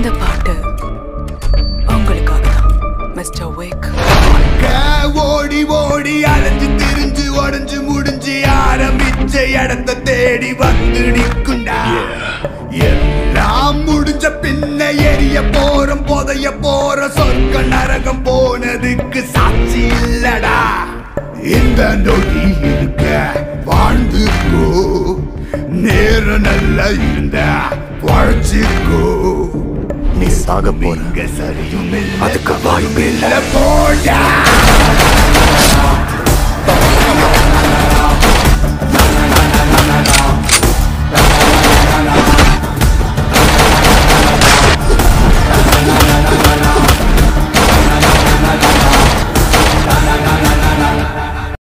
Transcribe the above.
இந்த பாட்டு உங்களுக்காக தான் மிஸ்டர் வேக் ஓடி ஓடி அலைஞ்சு திரிஞ்சு உடஞ்சு முடிஞ்சு ஆரம்பிச்ச இடத்த தேடி வந்து நிற்குண்டா எல்லாம் முடிஞ்ச பின்ன எரிய போறோம் புதைய போற சொர்க்க நரகம் போனதுக்கு சாட்சி இல்லடா இந்த நொடி இருக்க வாழ்ந்துக்கோ நேரம் நல்லா இருந்தா வாழ்ச்சிக்கோ நீ சாக போற இங்க சரியும் இல்ல அதுக்கு வாய்ப்பே இல்ல. போடா